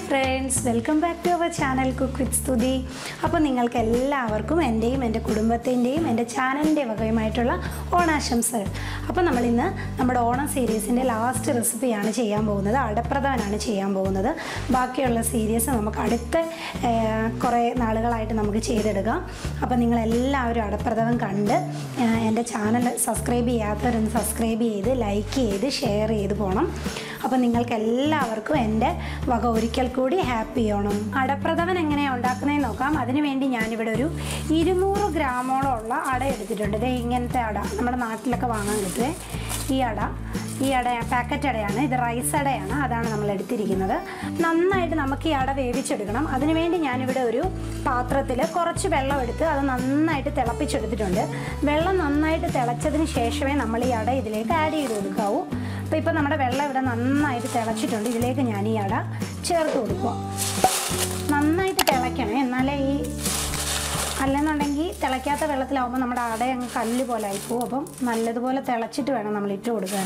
friends welcome back to our channel cook with Stuthi അപ്പോൾ നിങ്ങൾക്ക് എല്ലാവർക്കും എൻ്റെയും എൻ്റെ കുടുംബത്തിൻ്റെയും എൻ്റെ ചാനലിൻ്റെ വകയുമായിട്ടുള്ള ഓണാശംസകൾ അപ്പോൾ നമ്മളിന്ന് നമ്മുടെ ഓണം സീരീസിൻ്റെ ലാസ്റ്റ് റെസിപ്പിയാണ് ചെയ്യാൻ പോകുന്നത് അടപ്രഥമനാണ് ചെയ്യാൻ പോകുന്നത് ബാക്കിയുള്ള സീരീസ് നമുക്ക് അടുത്ത ഏർ, കുറേ നാളുകളായിട്ട് നമുക്ക് ചെയ്തെടുക്കാം അപ്പോൾ നിങ്ങളെല്ലാവരും അടപ്രഥമൻ കണ്ട് ഏർ, എൻ്റെ ചാനൽ സബ്സ്ക്രൈബ് ചെയ്യാത്തവരൊന്ന് സബ്സ്ക്രൈബ് ചെയ്ത് ലൈക്ക് ചെയ്ത് ഷെയർ ചെയ്ത് പോകണം അപ്പോൾ നിങ്ങൾക്ക് എല്ലാവർക്കും എൻ്റെ വക ഒരിക്കൽ കൂടി ഹാപ്പി ഓണം അടപ്രഥമൻ എങ്ങനെയാണ് ഉണ്ടാക്കുന്നതെന്ന് നോക്കാം അതിനുവേണ്ടി ഞാനിവിടെ ഒരു ഇരുന്നൂറ് ഗ്രാമോളം ഉള്ള അട എടുത്തിട്ടുണ്ട് ദേ ഇങ്ങനത്തെ അട നമ്മുടെ നാട്ടിലൊക്കെ വാങ്ങാൻ കിട്ടുവേ ഈ അട ഈ അട പാക്കറ്റ് അടയാണ് ഇത് റൈസ് അടയാണ് അതാണ് നമ്മൾ എടുത്തിരിക്കുന്നത് നന്നായിട്ട് നമുക്ക് ഈ അട വേവിച്ചെടുക്കണം അതിനുവേണ്ടി ഞാനിവിടെ ഒരു പാത്രത്തിൽ കുറച്ച് വെള്ളം എടുത്ത് അത് നന്നായിട്ട് തിളപ്പിച്ചെടുത്തിട്ടുണ്ട് വെള്ളം നന്നായിട്ട് തിളച്ചതിന് ശേഷമേ നമ്മൾ ഈ അട ഇതിലേക്ക് ആഡ് ചെയ്ത് കൊടുക്കാവൂ അപ്പോൾ ഇപ്പോൾ നമ്മുടെ വെള്ളം ഇവിടെ നന്നായിട്ട് തിളച്ചിട്ടുണ്ട് ഇതിലേക്ക് ഞാൻ ഈ അട ചേർത്ത് കൊടുക്കുക നന്നായിട്ട് തിളയ്ക്കണേ എന്നാലേ ഈ അല്ലെന്നുണ്ടെങ്കിൽ തിളയ്ക്കാത്ത വെള്ളത്തിലാവുമ്പോൾ നമ്മുടെ അട അങ്ങ് കല്ല് പോലെ ആയിപ്പോവും അപ്പം നല്ലതുപോലെ തിളച്ചിട്ട് വേണം നമ്മൾ ഇട്ട് കൊടുക്കാൻ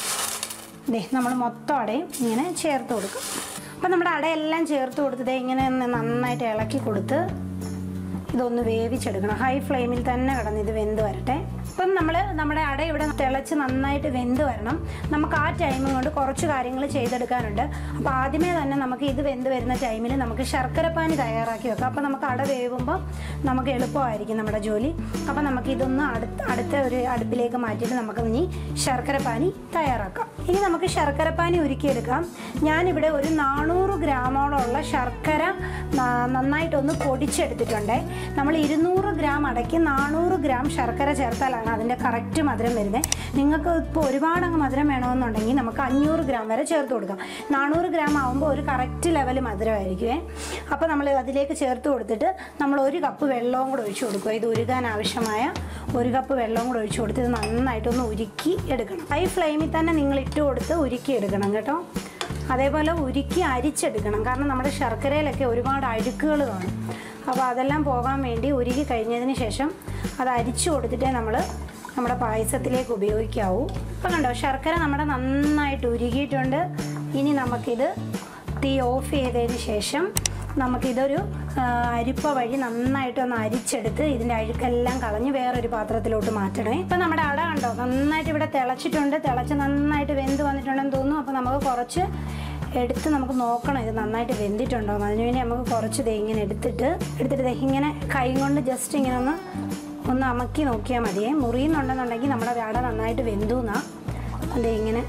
ദേ നമ്മൾ മൊത്തം അടയും ഇങ്ങനെ ചേർത്ത് കൊടുക്കും അപ്പം നമ്മുടെ അടയെല്ലാം ചേർത്ത് കൊടുത്ത് ദേ ഇങ്ങനെ ഒന്ന് നന്നായിട്ട് ഇളക്കി കൊടുത്ത് ഇതൊന്ന് വേവിച്ചെടുക്കണം ഹൈ ഫ്ലെയിമിൽ തന്നെ കിടന്ന് ഇത് വെന്ത് വരട്ടെ ഇപ്പം നമ്മൾ നമ്മുടെ അട ഇവിടെ തിളച്ച് നന്നായിട്ട് വെന്ത് വരണം നമുക്ക് ആ ടൈം കൊണ്ട് കുറച്ച് കാര്യങ്ങൾ ചെയ്തെടുക്കാനുണ്ട് അപ്പോൾ ആദ്യമേ തന്നെ നമുക്ക് ഇത് വെന്ത് വരുന്ന ടൈമിൽ നമുക്ക് ശർക്കരപ്പാനി തയ്യാറാക്കി വെക്കാം അപ്പോൾ നമുക്ക് അട വേവുമ്പോൾ നമുക്ക് എളുപ്പമായിരിക്കും നമ്മുടെ ജോലി അപ്പോൾ നമുക്ക് ഇതൊന്ന് അടുത്ത അടുത്ത ഒരു അടുപ്പിലേക്ക് മാറ്റിയിട്ട് നമുക്ക് ഇനി ശർക്കരപ്പാനി തയ്യാറാക്കാം ഇനി നമുക്ക് ശർക്കരപ്പാനി ഉരുക്കിയെടുക്കാം ഞാനിവിടെ ഒരു നാനൂറ് ഗ്രാമോളമുള്ള ശർക്കര ന- നന്നായിട്ടൊന്ന് പൊടിച്ചെടുത്തിട്ടുണ്ട് നമ്മൾ ഇരുന്നൂറ് ഗ്രാം അടയ്ക്ക് നാനൂറ് ഗ്രാം ശർക്കര ചേർത്താലാണ് അതിൻ്റെ കറക്റ്റ് മധുരം വരുന്നത് നിങ്ങൾക്ക് ഇപ്പോൾ ഒരുപാട് അങ്ങ് മധുരം വേണമെന്നുണ്ടെങ്കിൽ നമുക്ക് അഞ്ഞൂറ് ഗ്രാം വരെ ചേർത്ത് കൊടുക്കാം നാനൂറ് ഗ്രാം ആകുമ്പോൾ ഒരു കറക്റ്റ് ലെവൽ മധുരമായിരിക്കുമേ അപ്പോൾ നമ്മൾ അതിലേക്ക് ചേർത്ത് കൊടുത്തിട്ട് നമ്മൾ ഒരു കപ്പ് വെള്ളവും കൂടെ ഒഴിച്ചു കൊടുക്കുക ഇത് ഉരുകാൻ ആവശ്യമായ ഒരു കപ്പ് വെള്ളവും കൂടെ ഒഴിച്ചു കൊടുത്ത് ഇത് നന്നായിട്ടൊന്ന് ഉരുക്കി എടുക്കണം ഹൈ ഫ്ലെയിമിൽ തന്നെ നിങ്ങൾ ഇട്ട് കൊടുത്ത് ഉരുക്കി എടുക്കണം കേട്ടോ അതേപോലെ ഉരുക്കി അരിച്ചെടുക്കണം കാരണം നമ്മുടെ ശർക്കരയിലൊക്കെ ഒരുപാട് അഴുക്കുകൾ കാണും അപ്പോൾ അതെല്ലാം പോകാൻ വേണ്ടി ഉരുക്കി കഴിഞ്ഞതിന് ശേഷം അത് അരിച്ചു കൊടുത്തിട്ടേ നമ്മൾ നമ്മുടെ പായസത്തിലേക്ക് ഉപയോഗിക്കാവൂ ഇപ്പം കണ്ടോ ശർക്കര നമ്മുടെ നന്നായിട്ട് ഉരുകിയിട്ടുണ്ട് ഇനി നമുക്കിത് തീ ഓഫ് ചെയ്തതിന് ശേഷം നമുക്കിതൊരു ആ, അരിപ്പ വഴി നന്നായിട്ടൊന്ന് അരിച്ചെടുത്ത് ഇതിൻ്റെ അഴുക്കെല്ലാം കളഞ്ഞ് വേറൊരു പാത്രത്തിലോട്ട് മാറ്റണേ ഇപ്പം നമ്മുടെ അട കണ്ടോ നന്നായിട്ട് ഇവിടെ തിളച്ചിട്ടുണ്ട് തിളച്ച് നന്നായിട്ട് വെന്ത് വന്നിട്ടുണ്ടെന്ന് തോന്നുന്നു അപ്പോൾ നമുക്ക് കുറച്ച് എടുത്ത് നമുക്ക് നോക്കണം ഇത് നന്നായിട്ട് വെന്തിട്ടുണ്ടോ എന്ന് അതിനുവേണ്ടി നമുക്ക് കുറച്ച് ദേ ഇങ്ങനെ എടുത്തിട്ട് എടുത്തിട്ട് ദേ ഇങ്ങനെ കൈ കൊണ്ട് ജസ്റ്റ് ഇങ്ങനെ ഒന്ന് ഒന്ന് അമക്കി നോക്കിയാൽ മതിയേ മുറിയുന്നുണ്ടെന്നുണ്ടെങ്കിൽ നമ്മുടെ അട നന്നായിട്ട് വെന്തു എന്നാ ദേ ഇങ്ങനെ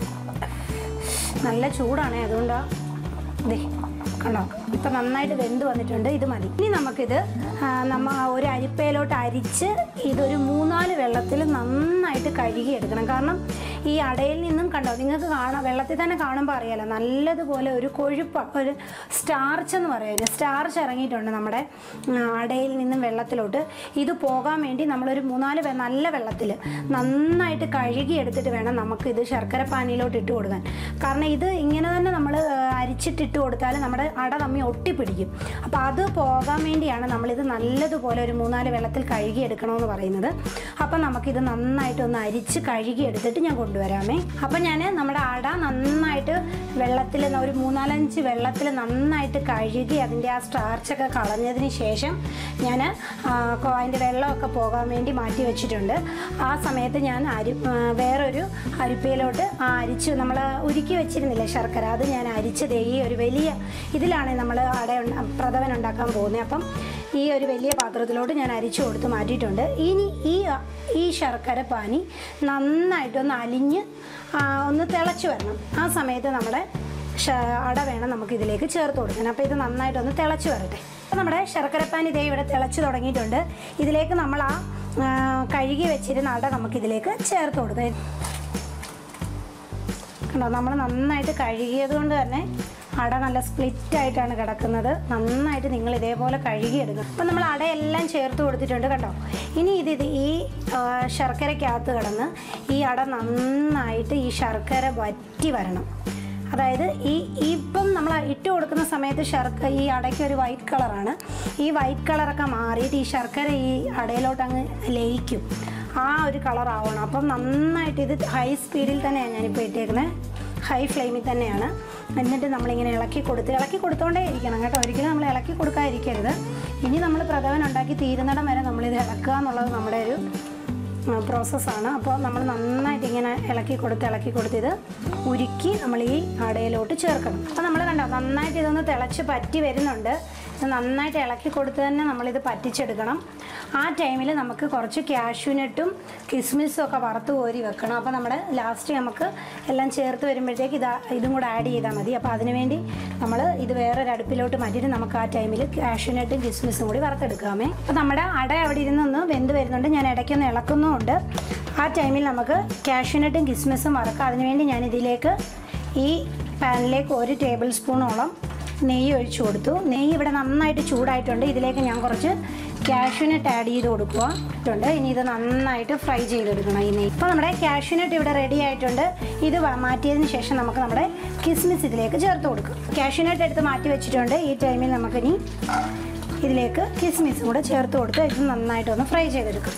നല്ല ചൂടാണേ അതുകൊണ്ടാണ് ദേ കണ്ടോ ഇപ്പം നന്നായിട്ട് വെന്ത് വന്നിട്ടുണ്ട് ഇത് മതി ഇനി നമുക്കിത് ആ, നമ്മ ഒരു അരിപ്പയിലോട്ട് അരിച്ച് ഇതൊരു മൂന്നാല് വെള്ളത്തിൽ നന്നായിട്ട് കഴുകിയെടുക്കണം കാരണം ഈ അടയിൽ നിന്നും കണ്ടോ നിങ്ങൾക്ക് കാണാം വെള്ളത്തിൽ തന്നെ കാണുമ്പോൾ അറിയാലോ നല്ലതുപോലെ ഒരു കൊഴുപ്പ് ഒരു സ്റ്റാർച്ച് എന്ന് പറയുന്നത് സ്റ്റാർച്ച് ഇറങ്ങിയിട്ടുണ്ട് നമ്മുടെ ആ, അടയിൽ നിന്നും വെള്ളത്തിലോട്ട് ഇത് പോകാൻ വേണ്ടി നമ്മളൊരു മൂന്നാല് വെ- നല്ല വെള്ളത്തിൽ നന്നായിട്ട് കഴുകി എടുത്തിട്ട് വേണം നമുക്ക് ഇത് ശർക്കര പാനിയിലോട്ട് ഇട്ട് കൊടുക്കാൻ കാരണം ഇത് ഇങ്ങനെ തന്നെ നമ്മൾ അരിച്ചിട്ട് ഇട്ട് കൊടുത്താൽ നമ്മുടെ അട തമ്മി ഒട്ടിപ്പിടിക്കും അപ്പോൾ അത് പോകാൻ വേണ്ടിയാണ് നമ്മളിത് നല്ലതുപോലെ ഒരു മൂന്നാല് വെള്ളത്തിൽ കഴുകി എടുക്കണമെന്ന് പറയുന്നത് അപ്പം നമുക്കിത് നന്നായിട്ടൊന്ന് അരിച്ച് കഴുകി എടുത്തിട്ട് ഞാൻ കൊണ്ടുവരാമേ അപ്പം ഞാൻ നമ്മുടെ അട നന്നായിട്ട് വെള്ളത്തിൽ ഒരു മൂന്നാലഞ്ച് വെള്ളത്തിൽ നന്നായിട്ട് കഴുകി അതിൻ്റെ ആ സ്റ്റാർച്ചൊക്കെ കളഞ്ഞതിന് ശേഷം ഞാൻ അതിൻ്റെ വെള്ളമൊക്കെ പോകാൻ വേണ്ടി മാറ്റി വെച്ചിട്ടുണ്ട് ആ സമയത്ത് ഞാൻ അരി ആ, വേറൊരു അരിപ്പയിലോട്ട് ആ അരിച്ച് നമ്മൾ ഉരുക്കി വെച്ചിരുന്നില്ലേ ശർക്കര അത് ഞാൻ അരിച്ചത് ഈ ഒരു വലിയ ഇതിലാണ് നമ്മൾ അട ഉണ്ട- പ്രഥമൻ ഉണ്ടാക്കാൻ പോകുന്നത് അപ്പം ഈ ഒരു വലിയ പാത്രത്തിലോട്ട് ഞാൻ അരിച്ചു കൊടുത്ത് മാറ്റിയിട്ടുണ്ട് ഇനി ഈ ഈ ശർക്കര പാനി നന്നായിട്ടൊന്ന് അലിഞ്ഞ് ആ, ഒന്ന് തിളച്ച് വരണം ആ സമയത്ത് നമ്മുടെ ശ- അട വേണം നമുക്ക് ഇതിലേക്ക് ചേർത്ത് കൊടുക്കാൻ അപ്പോൾ ഇത് നന്നായിട്ടൊന്ന് തിളച്ച് വരട്ടെ അപ്പോൾ നമ്മുടെ ശർക്കരപ്പാനി ഇതേ ഇവിടെ തിളച്ച് തുടങ്ങിയിട്ടുണ്ട് ഇതിലേക്ക് നമ്മൾ ആ ആ, കഴുകി വെച്ചിരുന്ന അട നമുക്കിതിലേക്ക് ചേർത്ത് കൊടുക്കാം കണ്ടോ നമ്മൾ നന്നായിട്ട് കഴുകിയത് കൊണ്ട് തന്നെ അട നല്ല സ്പ്ലിറ്റ് ആയിട്ടാണ് കിടക്കുന്നത് നന്നായിട്ട് നിങ്ങൾ ഇതേപോലെ കഴുകിയെടുക്കണം അപ്പം നമ്മൾ അടയെല്ലാം ചേർത്ത് കൊടുത്തിട്ടുണ്ട് കേട്ടോ ഇനി ഇത് ഇത് ഈ ആ, ശർക്കരയ്ക്കകത്ത് കിടന്ന് ഈ അട നന്നായിട്ട് ഈ ശർക്കര വറ്റി വരണം അതായത് ഈ ഈ ഇപ്പം നമ്മൾ ഇട്ട് കൊടുക്കുന്ന സമയത്ത് ശർക്കര ഈ അടയ്ക്ക് ഒരു വൈറ്റ് കളറാണ് ഈ വൈറ്റ് കളറൊക്കെ മാറിയിട്ട് ഈ ശർക്കര ഈ അടയിലോട്ട് അങ്ങ് ലയിക്കും ആ ഒരു കളർ ആവണം അപ്പം നന്നായിട്ട് ഇത് ഹൈ സ്പീഡിൽ തന്നെയാണ് ഞാനിപ്പോൾ ഇട്ടേക്കുന്നത് ഹൈ ഫ്ലെയിമിൽ തന്നെയാണ് എന്നിട്ട് നമ്മളിങ്ങനെ ഇളക്കി കൊടുത്ത് ഇളക്കി കൊടുത്തോണ്ടേ ഇരിക്കണം കേട്ടോ ഒരിക്കലും നമ്മൾ ഇളക്കി കൊടുക്കാതിരിക്കരുത് ഇനി നമ്മൾ പ്രഥമൻ ഉണ്ടാക്കി തീരുന്നിടം വരെ നമ്മളിത് ഇളക്കുക എന്നുള്ളത് നമ്മുടെ ഒരു പ്രോസസ്സാണ് അപ്പോൾ നമ്മൾ നന്നായിട്ട് ഇങ്ങനെ ഇളക്കി കൊടുത്ത് ഇളക്കി കൊടുത്ത് ഇത് ഉരുക്കി നമ്മൾ ഈ അടയിലോട്ട് ചേർക്കണം അപ്പോൾ നമ്മൾ കണ്ടോ നന്നായിട്ട് ഇതൊന്ന് തിളച്ച് പറ്റി വരുന്നുണ്ട് ഇത് നന്നായിട്ട് ഇളക്കി കൊടുത്ത് തന്നെ നമ്മളിത് പറ്റിച്ചെടുക്കണം ആ ടൈമിൽ നമുക്ക് കുറച്ച് കാഷ്യൂനട്ടും കിസ്മിസും ഒക്കെ വറുത്ത് കോരി വെക്കണം അപ്പോൾ നമ്മുടെ ലാസ്റ്റ് നമുക്ക് എല്ലാം ചേർത്ത് വരുമ്പോഴത്തേക്ക് ഇതാ ഇതും കൂടെ ആഡ് ചെയ്താൽ മതി അപ്പോൾ അതിനുവേണ്ടി നമ്മൾ ഇത് വേറൊരു അടുപ്പിലോട്ട് മാറ്റിയിട്ട് നമുക്ക് ആ ടൈമിൽ കാഷ്യൂനട്ടും കിസ്മിസും കൂടി വറുത്തെടുക്കാമേ അപ്പോൾ നമ്മുടെ അട അവിടെ ഇരുന്നൊന്ന് വെന്ത് വരുന്നുണ്ട് ഞാൻ ഇടയ്ക്കൊന്ന് ഇളക്കുന്നുമുണ്ട് ആ ടൈമിൽ നമുക്ക് കാഷ്യൂനട്ടും കിസ്മിസും വറക്കാം അതിനുവേണ്ടി ഞാൻ ഇതിലേക്ക് ഈ പാനിലേക്ക് ഒരു ടേബിൾ സ്പൂണോളം നെയ്യ് ഒഴിച്ചു കൊടുത്തു നെയ്യ് ഇവിടെ നന്നായിട്ട് ചൂടായിട്ടുണ്ട് ഇതിലേക്ക് ഞാൻ കുറച്ച് കാഷ്യൂനട്ട് ആഡ് ചെയ്ത് കൊടുക്കുക ഉണ്ട് ഇനി ഇത് നന്നായിട്ട് ഫ്രൈ ചെയ്തെടുക്കണം ഈ നെയ്യ് ഇപ്പോൾ നമ്മുടെ കാഷ്യൂനട്ട് ഇവിടെ റെഡി ആയിട്ടുണ്ട് ഇത് വ- മാറ്റിയതിന് ശേഷം നമുക്ക് നമ്മുടെ കിസ്മിസ് ഇതിലേക്ക് ചേർത്ത് കൊടുക്കും കാഷ്യൂനട്ട് എടുത്ത് മാറ്റി വെച്ചിട്ടുണ്ട് ഈ ടൈമിൽ നമുക്കിനി ഇതിലേക്ക് കിസ്മിസും കൂടെ ചേർത്ത് കൊടുത്ത് ഇത് നന്നായിട്ടൊന്ന് ഫ്രൈ ചെയ്തെടുക്കും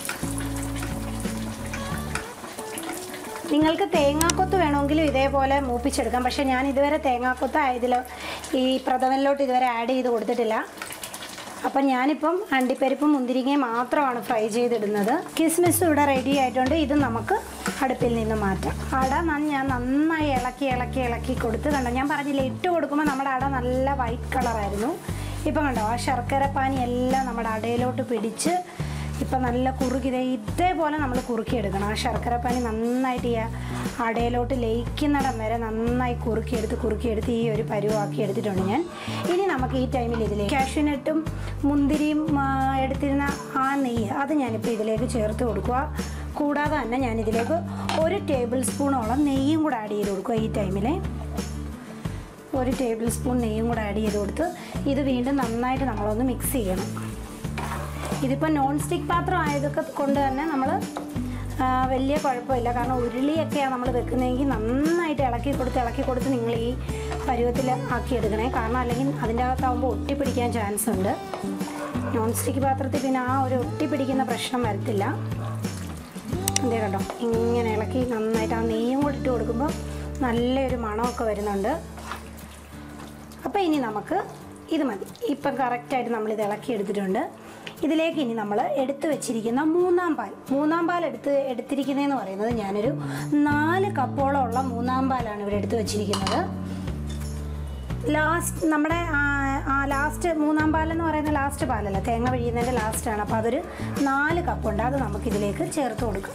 നിങ്ങൾക്ക് തേങ്ങാക്കൊത്ത് വേണമെങ്കിലും ഇതേപോലെ മൂപ്പിച്ചെടുക്കാം പക്ഷേ ഞാൻ ഇതുവരെ തേങ്ങാക്കൊത്ത് ഇതിൽ ഈ പ്രഥമനിലോട്ട് ഇതുവരെ ആഡ് ചെയ്ത് കൊടുത്തിട്ടില്ല അപ്പം ഞാനിപ്പം അണ്ടിപ്പരിപ്പും മുന്തിരിങ്ങയും മാത്രമാണ് ഫ്രൈ ചെയ്തിടുന്നത് കിസ്മിസ് ഇവിടെ റെഡി ആയിട്ടുണ്ട് ഇത് നമുക്ക് അടുപ്പിൽ നിന്ന് മാറ്റാം അട നന്ന- ഞാൻ നന്നായി ഇളക്കി ഇളക്കി ഇളക്കി കൊടുത്ത് കണ്ടോ ഞാൻ പറഞ്ഞില്ല ഇട്ട് കൊടുക്കുമ്പോൾ നമ്മുടെ അട നല്ല വൈറ്റ് കളറായിരുന്നു ഇപ്പം കണ്ടോ ആ ശർക്കര പാനി എല്ലാം നമ്മുടെ അടയിലോട്ട് പിടിച്ച് ഇപ്പം നല്ല കുറുക്കി ദേ ഇതേപോലെ നമ്മൾ കുറുക്കിയെടുക്കണം ആ ശർക്കര പാനി നന്നായിട്ട് ഈ അടയിലോട്ട് ലയിക്കുന്നിടം വരെ നന്നായി കുറുക്കിയെടുത്ത് കുറുക്കിയെടുത്ത് ഈ ഒരു പരുവാക്കി എടുത്തിട്ടുണ്ട് ഞാൻ ഇനി നമുക്ക് ഈ ടൈമിൽ ഇതിലേക്ക് കാഷ്യൂനട്ടും മുന്തിരിയും ആ, എടുത്തിരുന്ന ആ നെയ്യ് അത് ഞാനിപ്പോൾ ഇതിലേക്ക് ചേർത്ത് കൊടുക്കുക കൂടാതെ തന്നെ ഞാനിതിലേക്ക് ഒരു ടേബിൾ സ്പൂണോളം നെയ്യും കൂടെ ആഡ് ചെയ്ത് കൊടുക്കുക ഈ ടൈമിൽ ഒരു ടേബിൾ സ്പൂൺ നെയ്യും കൂടെ ആഡ് ചെയ്ത് കൊടുത്ത് ഇത് വീണ്ടും നന്നായിട്ട് നമ്മളൊന്ന് മിക്സ് ചെയ്യണം ഇതിപ്പോൾ നോൺ സ്റ്റിക്ക് പാത്രം ആയതൊക്കെ കൊണ്ട് തന്നെ നമ്മൾ വലിയ കുഴപ്പമില്ല കാരണം ഉരുളിയൊക്കെയാണ് നമ്മൾ വെക്കുന്നതെങ്കിൽ നന്നായിട്ട് ഇളക്കി കൊടുത്ത് ഇളക്കി കൊടുത്ത് നിങ്ങൾ ഈ പരുവത്തിൽ ആക്കിയെടുക്കണേ കാരണം അല്ലെങ്കിൽ അതിൻ്റെ അകത്താവുമ്പോൾ ഒട്ടിപ്പിടിക്കാൻ ചാൻസ് ഉണ്ട് നോൺ സ്റ്റിക്ക് പാത്രത്തിൽ പിന്നെ ആ ഒരു ഒട്ടിപ്പിടിക്കുന്ന പ്രശ്നം വരത്തില്ല എന്തേ കണ്ടോ ഇങ്ങനെ ഇളക്കി നന്നായിട്ട് ആ നെയ്യും കൂടി ഇട്ട് കൊടുക്കുമ്പോൾ നല്ലൊരു മണമൊക്കെ വരുന്നുണ്ട് അപ്പോൾ ഇനി നമുക്ക് ഇത് മതി ഇപ്പം കറക്റ്റായിട്ട് നമ്മളിത് ഇളക്കി എടുത്തിട്ടുണ്ട് ഇതിലേക്ക് ഇനി നമ്മൾ എടുത്തു വെച്ചിരിക്കുന്ന മൂന്നാം പാൽ മൂന്നാം പാൽ എടുത്ത് എടുത്തിരിക്കുന്നതെന്ന് പറയുന്നത് ഞാനൊരു നാല് കപ്പോളം ഉള്ള മൂന്നാം പാലാണ് ഇവിടെ എടുത്തു വെച്ചിരിക്കുന്നത് ലാസ്റ്റ് നമ്മുടെ ആ- ആ ലാസ്റ്റ് മൂന്നാം പാലെന്ന് പറയുന്ന ലാസ്റ്റ് പാലല്ല തേങ്ങ പിഴിയുന്നതിൻ്റെ ലാസ്റ്റാണ് അപ്പോൾ അതൊരു നാല് കപ്പുണ്ട് അത് നമുക്കിതിലേക്ക് ചേർത്ത് കൊടുക്കാം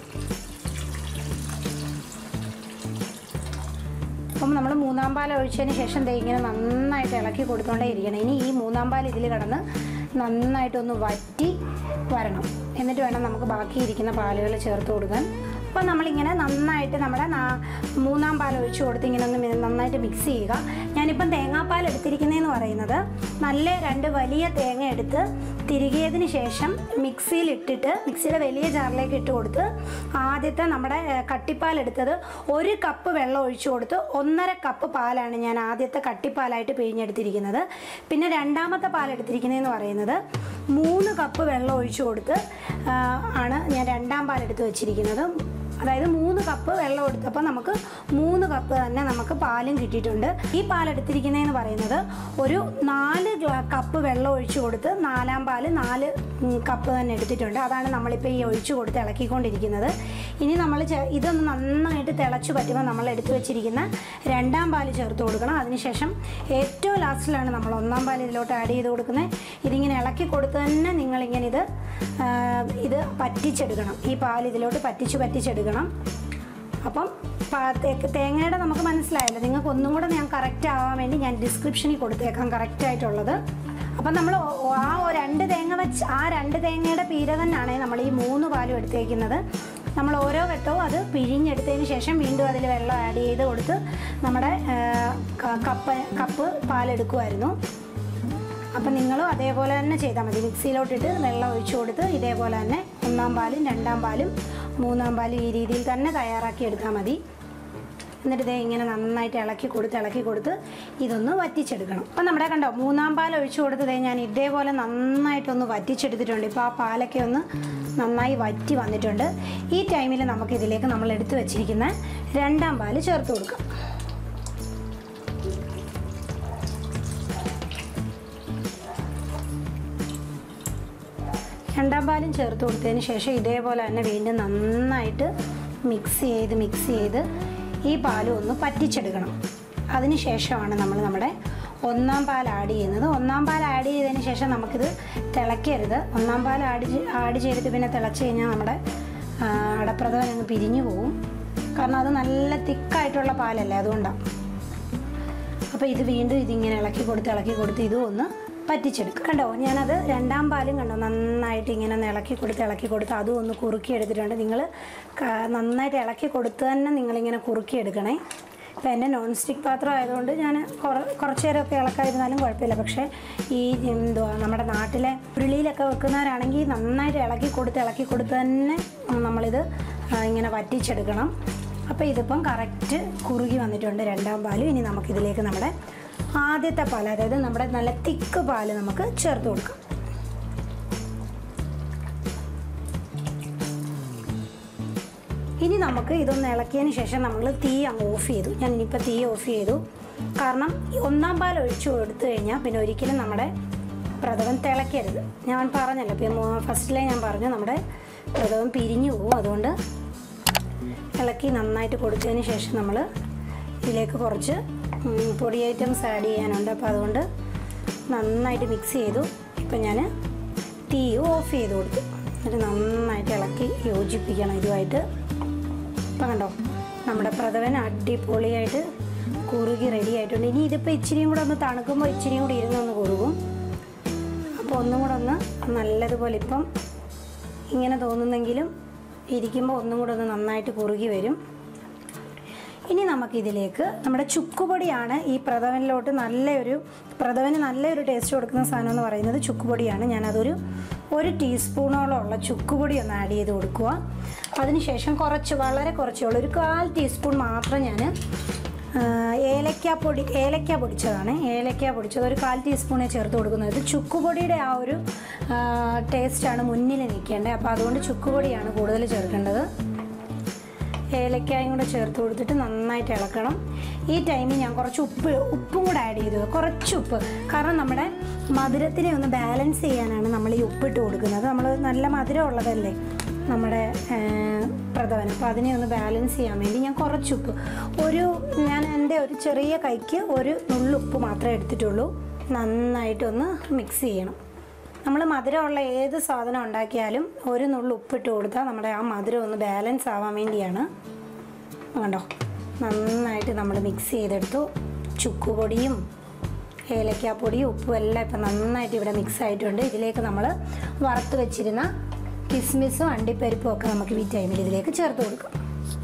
അപ്പം നമ്മൾ മൂന്നാം പാൽ ഒഴിച്ചതിന് ശേഷം ദേ ഇങ്ങനെ നന്നായിട്ട് ഇളക്കി കൊടുത്തോണ്ടേ ഇരിക്കണം ഇനി ഈ മൂന്നാം പാൽ ഇതിൽ കിടന്ന് നന്നായിട്ടൊന്ന് വറ്റി വരണം എന്നിട്ട് വേണം നമുക്ക് ബാക്കി ഇരിക്കുന്ന പാലുകൾ ചേർത്ത് കൊടുക്കാൻ അപ്പോൾ നമ്മളിങ്ങനെ നന്നായിട്ട് നമ്മുടെ നാ- മൂന്നാം പാൽ ഒഴിച്ച് കൊടുത്ത് ഇങ്ങനെ ഒന്ന് മി- നന്നായിട്ട് മിക്സ് ചെയ്യുക ഞാനിപ്പം തേങ്ങാപ്പാൽ എടുത്തിരിക്കുന്നതെന്ന് പറയുന്നത് നല്ല രണ്ട് വലിയ തേങ്ങ എടുത്ത് തിരികിയതിന് ശേഷം മിക്സിയിൽ ഇട്ടിട്ട് മിക്സിയുടെ വലിയ ജാറിലേക്ക് ഇട്ട് കൊടുത്ത് ആദ്യത്തെ നമ്മുടെ ഏഹ്, കട്ടിപ്പാൽ എടുത്തത് ഒരു കപ്പ് വെള്ളം ഒഴിച്ചു കൊടുത്ത് ഒന്നര കപ്പ് പാലാണ് ഞാൻ ആദ്യത്തെ കട്ടിപ്പാലായിട്ട് പിഴിഞ്ഞെടുത്തിരിക്കുന്നത് പിന്നെ രണ്ടാമത്തെ പാൽ എടുത്തിരിക്കുന്നതെന്ന് പറയുന്നത് മൂന്ന് കപ്പ് വെള്ളം ഒഴിച്ചു കൊടുത്ത് ആ, ആണ് ഞാൻ രണ്ടാം പാൽ എടുത്ത് വെച്ചിരിക്കുന്നത് അതായത് മൂന്ന് കപ്പ് വെള്ളം എടുത്തപ്പോൾ നമുക്ക് മൂന്ന് കപ്പ് തന്നെ നമുക്ക് പാലും കിട്ടിയിട്ടുണ്ട് ഈ പാൽ എടുത്തിരിക്കുന്നതെന്ന് പറയുന്നത് ഒരു നാല് ഗ്ലാ- കപ്പ് വെള്ളം ഒഴിച്ചു കൊടുത്ത് നാലാം പാല് നാല് ഉം, കപ്പ് തന്നെ എടുത്തിട്ടുണ്ട് അതാണ് നമ്മളിപ്പോൾ ഈ ഒഴിച്ചു കൊടുത്ത് ഇളക്കിക്കൊണ്ടിരിക്കുന്നത് ഇനി നമ്മൾ ചെ- ഇതൊന്ന് നന്നായിട്ട് തിളച്ച് പറ്റുമ്പോൾ നമ്മൾ എടുത്തു വെച്ചിരിക്കുന്ന രണ്ടാം പാല് ചേർത്ത് കൊടുക്കണം അതിനുശേഷം ഏറ്റവും ലാസ്റ്റിലാണ് നമ്മൾ ഒന്നാം പാൽ ഇതിലോട്ട് ആഡ് ചെയ്ത് കൊടുക്കുന്നത് ഇതിങ്ങനെ ഇളക്കി കൊടുത്ത് തന്നെ നിങ്ങളിങ്ങനെ ഇത് ആ, ഇത് പറ്റിച്ചെടുക്കണം ഈ പാൽ ഇതിലോട്ട് പറ്റിച്ച് പറ്റിച്ചെടുക്കണം അപ്പം പാ- തേ- തേങ്ങയുടെ നമുക്ക് മനസ്സിലായല്ലോ നിങ്ങൾക്ക് ഒന്നും കൂടെ ഞാൻ കറക്റ്റ് ആവാൻ വേണ്ടി ഞാൻ ഡിസ്ക്രിപ്ഷനിൽ കൊടുത്തേക്കാം കറക്റ്റ് ആയിട്ടുള്ളത് അപ്പം നമ്മൾ ഒ- ആ ഒ- രണ്ട് തേങ്ങ വെച്ച് ആ രണ്ട് തേങ്ങയുടെ പീര തന്നെയാണ് നമ്മൾ ഈ മൂന്ന് പാലും എടുത്തേക്കുന്നത് നമ്മൾ ഓരോ ഘട്ടവും അത് പിഴിഞ്ഞെടുത്തതിന് ശേഷം വീണ്ടും അതിൽ വെള്ളം ആഡ് ചെയ്ത് കൊടുത്ത് നമ്മുടെ ആ, ക- കപ്പ് കപ്പ് പാലെടുക്കുമായിരുന്നു അപ്പം നിങ്ങളും അതേപോലെ തന്നെ ചെയ്താൽ മതി മിക്സിയിലോട്ടിട്ട് വെള്ളം ഒഴിച്ചു കൊടുത്ത് ഇതേപോലെ തന്നെ ഒന്നാം പാലും രണ്ടാം പാലും മൂന്നാം പാലും ഈ രീതിയിൽ തന്നെ തയ്യാറാക്കി എടുത്താൽ മതി എന്നിട്ട് ഇതേ ഇങ്ങനെ നന്നായിട്ട് ഇളക്കി കൊടുത്ത് ഇളക്കി കൊടുത്ത് ഇതൊന്ന് വറ്റിച്ചെടുക്കണം അപ്പം നമ്മുടെ കണ്ടോ മൂന്നാം പാൽ ഒഴിച്ചു കൊടുത്തതേ ഞാൻ ഇതേപോലെ നന്നായിട്ടൊന്ന് വറ്റിച്ചെടുത്തിട്ടുണ്ട് ഇപ്പോൾ ആ പാലൊക്കെ ഒന്ന് നന്നായി വറ്റി വന്നിട്ടുണ്ട് ഈ ടൈമിൽ നമുക്ക് ഇതിലേക്ക് നമ്മൾ എടുത്തു വെച്ചിരിക്കുന്ന രണ്ടാം പാല് ചേർത്ത് കൊടുക്കാം രണ്ടാം പാലും ചേർത്ത് കൊടുത്തതിന് ശേഷം ഇതേപോലെ തന്നെ വീണ്ടും നന്നായിട്ട് മിക്സ് ചെയ്ത് മിക്സ് ചെയ്ത് ഈ പാലും ഒന്ന് പറ്റിച്ചെടുക്കണം അതിന് ശേഷമാണ് നമ്മൾ നമ്മുടെ ഒന്നാം പാൽ ആഡ് ചെയ്യുന്നത് ഒന്നാം പാൽ ആഡ് ചെയ്തതിന് ശേഷം നമുക്കിത് തിളയ്ക്കരുത് ഒന്നാം പാൽ ആഡ് ചെയ്- ആഡ് ചെയ്തിട്ട് പിന്നെ തിളച്ച് കഴിഞ്ഞാൽ നമ്മുടെ ആ, അടപ്രഥമൻ അങ്ങ് പിരിഞ്ഞു പോവും കാരണം അത് നല്ല തിക്കായിട്ടുള്ള പാലല്ലേ അതുകൊണ്ടാണ് അപ്പോൾ ഇത് വീണ്ടും ഇതിങ്ങനെ ഇളക്കി കൊടുത്ത് ഇളക്കി കൊടുത്ത് ഇതും ഒന്ന് പറ്റിച്ചെടുക്കും കണ്ടോ ഞാനത് രണ്ടാം പാലും കണ്ടോ നന്നായിട്ട് ഇങ്ങനെ ഒന്ന് ഇളക്കി കൊടുത്ത് ഇളക്കി കൊടുത്ത് അതും ഒന്ന് കുറുക്കി എടുത്തിട്ടുണ്ട് നിങ്ങൾ നന്നായിട്ട് ഇളക്കി കൊടുത്ത് തന്നെ നിങ്ങളിങ്ങനെ കുറുക്കി എടുക്കണേ ഇപ്പം എൻ്റെ നോൺ സ്റ്റിക്ക് പാത്രം ആയതുകൊണ്ട് ഞാൻ കുറച്ച് നേരമൊക്കെ ഇളക്കാതിരുന്നാലും കുഴപ്പമില്ല പക്ഷേ ഈ എന്തുവാ നമ്മുടെ നാട്ടിലെ ഉരുളിയിലൊക്കെ വെക്കുന്നവരാണെങ്കിൽ നന്നായിട്ട് ഇളക്കി കൊടുത്ത് ഇളക്കി കൊടുത്ത് തന്നെ നമ്മളിത് ആ, ഇങ്ങനെ വറ്റിച്ചെടുക്കണം അപ്പോൾ ഇതിപ്പം കറക്റ്റ് കുറുകി വന്നിട്ടുണ്ട് രണ്ടാം പാലും ഇനി നമുക്കിതിലേക്ക് നമ്മുടെ ആദ്യത്തെ പാൽ അതായത് നമ്മുടെ നല്ല തിക്ക് പാല് നമുക്ക് ചേർത്ത് കൊടുക്കാം ഇനി നമുക്ക് ഇതൊന്ന് ഇളക്കിയതിന് ശേഷം നമ്മൾ തീ അങ്ങ് ഓഫ് ചെയ്തു ഞാൻ ഇനിയിപ്പോൾ തീ ഓഫ് ചെയ്തു കാരണം ഈ ഒന്നാം പാൽ ഒഴിച്ചു കൊടുത്തു കഴിഞ്ഞാൽ പിന്നെ ഒരിക്കലും നമ്മുടെ പ്രഥമൻ തിളയ്ക്കരുത് ഞാൻ പറഞ്ഞല്ലോ ഇപ്പം ഫസ്റ്റിലെ ഞാൻ പറഞ്ഞു നമ്മുടെ പ്രഥമൻ പിരിഞ്ഞു പോകും അതുകൊണ്ട് ഇളക്കി നന്നായിട്ട് കൊടുത്തതിന് ശേഷം നമ്മൾ ഇതിലേക്ക് കുറച്ച് ഉം, പൊടി ഐറ്റംസ് ആഡ് ചെയ്യാനുണ്ട് അപ്പോൾ അതുകൊണ്ട് നന്നായിട്ട് മിക്സ് ചെയ്തു ഇപ്പം ഞാൻ തീ ഓഫ് ചെയ്ത് കൊടുത്തു എന്നിട്ട് നന്നായിട്ട് ഇളക്കി യോജിപ്പിക്കണം ഇതുമായിട്ട് ഇപ്പം കണ്ടോ നമ്മുടെ പ്രഥമൻ അടിപൊളിയായിട്ട് കുറുകി റെഡി ആയിട്ടുണ്ട് ഇനി ഇതിപ്പോൾ ഇച്ചിരിയും കൂടെ ഒന്ന് തണുക്കുമ്പോൾ ഇച്ചിരിയും കൂടി ഇരുന്നൊന്ന് കുറുകും അപ്പോൾ ഒന്നും കൂടെ ഒന്ന് നല്ലതുപോലെ ഇപ്പം ഇങ്ങനെ തോന്നുന്നെങ്കിലും ഇരിക്കുമ്പോൾ ഒന്നും കൂടെ ഒന്ന് നന്നായിട്ട് കുറുകി വരും ഇനി നമുക്കിതിലേക്ക് നമ്മുടെ ചുക്കുപൊടിയാണ് ഈ പ്രഥമനിലോട്ട് നല്ലൊരു പ്രഥമന് നല്ലൊരു ടേസ്റ്റ് കൊടുക്കുന്ന സാധനം എന്ന് പറയുന്നത് ചുക്കുപൊടിയാണ് ഞാനതൊരു ഒരു ടീസ്പൂണോളം ഉള്ള ചുക്കുപൊടി ഒന്ന് ആഡ് ചെയ്ത് കൊടുക്കുക അതിനുശേഷം കുറച്ച് വളരെ കുറച്ചേ ഉള്ളൂ ഒരു കാൽ ടീസ്പൂൺ മാത്രം ഞാൻ ഏലക്ക പൊടി ഏലക്ക പൊടിച്ചതാണ് ഏലക്ക പൊടിച്ചത് ഒരു കാൽ ടീസ്പൂണേ ചേർത്ത് കൊടുക്കുന്നത് ഇത് ചുക്കുപൊടിയുടെ ആ ഒരു ടേസ്റ്റാണ് മുന്നിൽ നിൽക്കേണ്ടത് അപ്പോൾ അതുകൊണ്ട് ചുക്കുപൊടിയാണ് കൂടുതൽ ചേർക്കേണ്ടത് ഏലക്കായും കൂടെ ചേർത്ത് കൊടുത്തിട്ട് നന്നായിട്ട് ഇളക്കണം ഈ ടൈമിൽ ഞാൻ കുറച്ച് ഉപ്പ് ഉപ്പും കൂടെ ആഡ് ചെയ്തു കുറച്ച് ഉപ്പ് കാരണം നമ്മുടെ മധുരത്തിനെ ഒന്ന് ബാലൻസ് ചെയ്യാനാണ് നമ്മൾ ഈ ഉപ്പിട്ട് കൊടുക്കുന്നത് നമ്മൾ നല്ല മധുരം ഉള്ളതല്ലേ നമ്മുടെ പ്രധാനം അപ്പോൾ അതിനെ ഒന്ന് ബാലൻസ് ചെയ്യാൻ വേണ്ടി ഞാൻ കുറച്ച് ഉപ്പ് ഒരു ഞാൻ എൻ്റെ ഒരു ചെറിയ കൈക്ക് ഒരു നുള്ളുപ്പ് മാത്രമേ എടുത്തിട്ടുള്ളൂ നന്നായിട്ടൊന്ന് മിക്സ് ചെയ്യണം നമ്മൾ മധുരമുള്ള ഏത് സാധനം ഉണ്ടാക്കിയാലും ഒരു നുള്ളു ഉപ്പിട്ട് കൊടുത്താൽ നമ്മുടെ ആ മധുരം ഒന്ന് ബാലൻസ് ആവാൻ വേണ്ടിയാണ് കണ്ടോ നന്നായിട്ട് നമ്മൾ മിക്സ് ചെയ്തെടുത്തു ചുക്കുപൊടിയും ഏലക്കാപ്പൊടിയും ഉപ്പും എല്ലാം ഇപ്പം നന്നായിട്ട് ഇവിടെ മിക്സ് ആയിട്ടുണ്ട് ഇതിലേക്ക് നമ്മൾ വറുത്ത് വെച്ചിരുന്ന കിസ്മിസും അണ്ടിപ്പരിപ്പും ഒക്കെ നമുക്ക് ഈ ടൈമിൽ ഇതിലേക്ക് ചേർത്ത് കൊടുക്കാം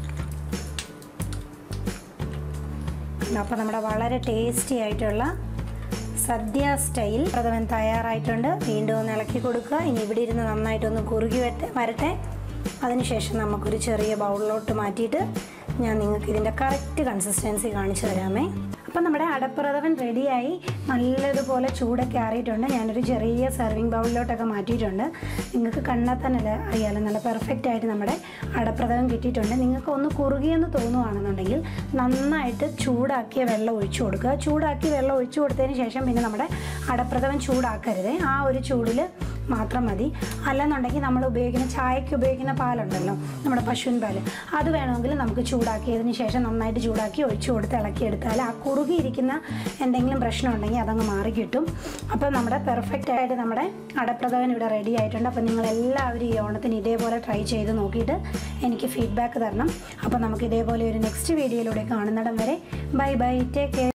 അപ്പോൾ നമ്മുടെ വളരെ ടേസ്റ്റി ആയിട്ടുള്ള സദ്യ സ്റ്റൈൽ പ്രഥമൻ തയ്യാറായിട്ടുണ്ട് വീണ്ടും ഒന്ന് ഇളക്കി കൊടുക്കുക ഇനി ഇവിടെ ഇരുന്ന് നന്നായിട്ടൊന്ന് കുറുകി വരട്ടെ വരട്ടെ അതിനുശേഷം നമുക്കൊരു ചെറിയ ബൗളിലോട്ട് മാറ്റിയിട്ട് ഞാൻ നിങ്ങൾക്ക് ഇതിൻ്റെ കറക്റ്റ് കൺസിസ്റ്റൻസി കാണിച്ചു തരാമേ അപ്പം നമ്മുടെ അടപ്രഥമൻ റെഡിയായി നല്ലതുപോലെ ചൂടൊക്കെ ആറിയിട്ടുണ്ട് ഞാനൊരു ചെറിയ സെർവിങ് ബൗളിലോട്ടൊക്കെ മാറ്റിയിട്ടുണ്ട് നിങ്ങൾക്ക് കണ്ടാൽ തന്നെ അറിയാലോ നല്ല പെർഫെക്റ്റ് ആയിട്ട് നമ്മുടെ അടപ്രഥമൻ കിട്ടിയിട്ടുണ്ട് നിങ്ങൾക്ക് ഒന്ന് കുറുകിയെന്ന് തോന്നുവാണെന്നുണ്ടെങ്കിൽ നന്നായിട്ട് ചൂടാക്കിയ വെള്ളം ഒഴിച്ചു കൊടുക്കുക ചൂടാക്കി വെള്ളം ഒഴിച്ചു കൊടുത്തതിന് ശേഷം പിന്നെ നമ്മുടെ അടപ്രഥമൻ ചൂടാക്കരുത് ആ ഒരു ചൂടിൽ മാത്രം മതി അല്ലെന്നുണ്ടെങ്കിൽ നമ്മൾ ഉപയോഗിക്കുന്ന ചായക്ക് ഉപയോഗിക്കുന്ന പാലുണ്ടല്ലോ നമ്മുടെ പശുവിൻ പാല് അത് വേണമെങ്കിൽ നമുക്ക് ചൂടാക്കിയതിന് ശേഷം നന്നായിട്ട് ചൂടാക്കി ഒഴിച്ചു കൊടുത്ത് ഇളക്കിയെടുത്താൽ ആ കുറുകിയിരിക്കുന്ന എന്തെങ്കിലും പ്രശ്നം ഉണ്ടെങ്കിൽ അതങ്ങ് മാറി കിട്ടും അപ്പോൾ നമ്മുടെ പെർഫെക്റ്റ് ആയിട്ട് നമ്മുടെ അടപ്രഥമൻ ഇവിടെ റെഡി ആയിട്ടുണ്ട് അപ്പോൾ നിങ്ങൾ എല്ലാവരും ഈ ഓണത്തിന് ഇതേപോലെ ട്രൈ ചെയ്ത് നോക്കിയിട്ട് എനിക്ക് ഫീഡ്ബാക്ക് തരണം അപ്പോൾ നമുക്ക് ഇതേപോലെ ഒരു നെക്സ്റ്റ് വീഡിയോയിലൂടെ കാണുന്നിടം വരെ ബൈ ബൈ ടേക്ക് കെയർ